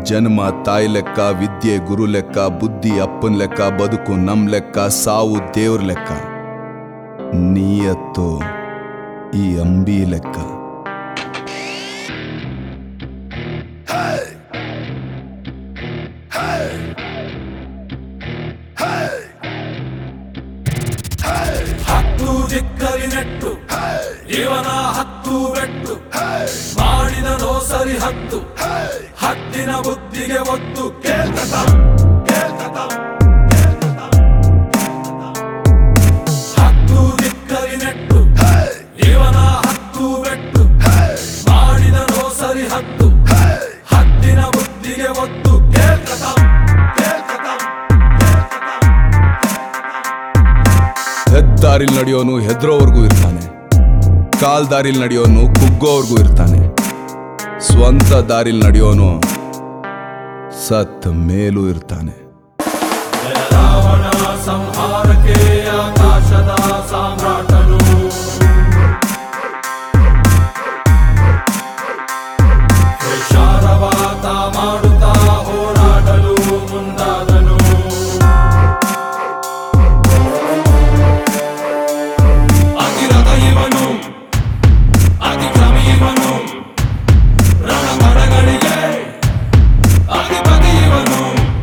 ಜನ್ಮ ತಾಯಿ ಲೆಕ್ಕ ವಿದ್ಯೆ ಗುರು ಲೆಕ್ಕ ಬುದ್ಧಿ ಅಪ್ಪನ ಲೆಕ್ಕ ಬದುಕು ನಮ್ ಲೆಕ್ಕ ಸಾವು ದೇವ್ರ ಲೆಕ್ಕ ನೀಯತ್ತು ಈ ಅಂಬಿ ಲೆಕ್ಕ ಹತ್ತು ದಿಕ್ಕರಿನೆಟ್ಟು ಇವನ ಹತ್ತು ಬೆಟ್ಟು ಮಾಡಿದನೋ ಸರಿ ಹತ್ತು ಹತ್ತಿನ ಬುದ್ಧಿಗೆ ಒತ್ತು ಕೇಳ್ಕತ ಕೇಳ್ಕತ ಹತ್ತು ದಿಕ್ಕರಿನೆಟ್ಟು ಇವನ ಹತ್ತು ಬೆಟ್ಟು ಮಾಡಿದನೋ ಸರಿ ಹತ್ತು ಹತ್ತಿನ ಬುದ್ಧಿಗೆ ಒತ್ತು ಕೇಳ್ಕತ ಕೇಳ್ಕತ ಹೆದ್ದಾರಿಲ್ ನಡೆಯೋನು ಹೆದ್ರೋವರೆಗೂ ಇರ್ತಾನೆ ಕಾಲ್ ದಾರಿಲ್ ನಡೆಯೋನು ಕುಗ್ಗೋವರೆಗೂ ಇರ್ತಾನೆ ಸ್ವಂತ ದಾರಿಲ್ ನಡೆಯೋನು ಸತ್ ಮೇಲೂ ಇರ್ತಾನೆ ರಾವಣ ಸಂಹಾರಕ್ಕೆ ಆಕಾಶದ ಸಾಮ್ರಾಟನು ವಿಶಾರವಾದ ಮಾಡುತ್ತಾ ಹೋರಾಡಲು ಮುಂದಾದನು ಅತಿರಥ ಇವನು ಅತಿಕ್ರಮಿ ಇವನು ರಣಮರಗಳಿಗೆ ಅಧಿಪತಿ ಇವನು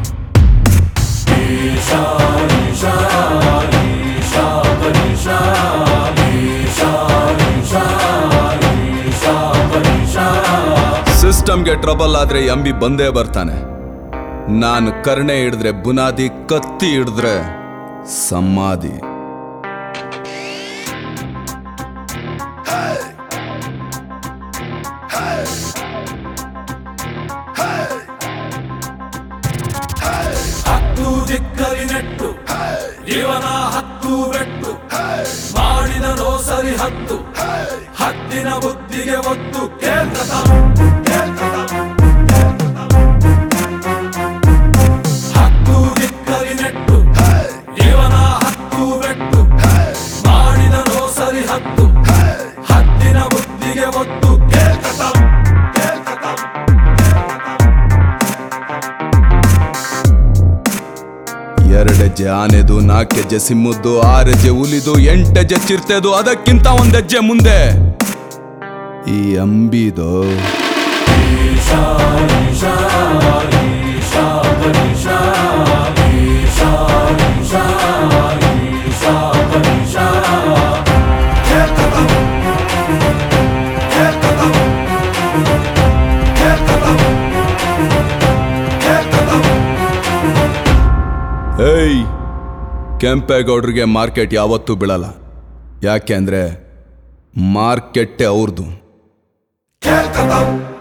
ಈಶಾ ಈಶಾ ಈಶಾ ಪರೀಶಾ ಈಶಾ ಈಶಾ ಈಶಾ ಪರೀಶಾ ಸಿಸ್ಟಮ್ಗೆ ಟ್ರಬಲ್ ಆದ್ರೆ ಈ ಅಂಬಿ ಬಂದೇ ಬರ್ತಾನೆ ನಾನು ಕರ್ಣೆ ಹಿಡಿದ್ರೆ ಬುನಾದಿ ಕತ್ತಿ ಹಿಡಿದ್ರೆ ಸಮಾಧಿ ಹತ್ತು ದಿಕ್ಕರಿನೆಟ್ಟು ಇವನ ಹತ್ತು ಬೆಟ್ಟು ಮಾಡಿದನೋ ಸರಿ ಹತ್ತು ಹತ್ತಿನ ಬುದ್ಧಿಗೆ ಒತ್ತು ಕೇಳ್ಕತ ಕೇಳ್ಕತ ಹತ್ತು ದಿಕ್ಕರಿನೆಟ್ಟು ಇವನ ಹತ್ತು ಬೆಟ್ಟು ಮಾಡಿದನೋ ಸರಿ ಹತ್ತು ಹತ್ತಿನ ಬುದ್ಧಿಗೆ ಒತ್ತು ಕೇಳ್ಕತ ಕೇಳ್ಕತ ಎರಡೆಜ್ಜೆ ಆನೆದು ನಾಲ್ಕೆಜ್ಜೆ ಸಿಮ್ಮದ್ದು ಆರೆಜ್ಜೆ ಹುಲಿದು ಎಂಟೆಜ್ಜೆ ಚಿರ್ತೆದು ಅದಕ್ಕಿಂತ ಒಂದೆಜ್ಜೆ ಮುಂದೆ ಈ ಅಂಬಿದು ಈಶಾ ಈಶಾ ಈಶಾ ಪರೀಶಾ ಈಶಾ ಈಶಾ ಈಶಾ ಪರೀಶಾ ಕೇಳ್ಕತ ಕೇಳ್ಕತ ಕೇಳ್ಕತ ಕೇಳ್ಕತ ಏಯ್ ಕೆಂಪೇಗೌಡ್ರಿಗೆ ಮಾರ್ಕೆಟ್ ಯಾವತ್ತೂ ಬೀಳಲ್ಲ ಯಾಕೆ ಅಂದ್ರೆ ಮಾರ್ಕೆಟ್ಟೇ ಅವ್ರದ್ದು ಕೇಳ್ಕತ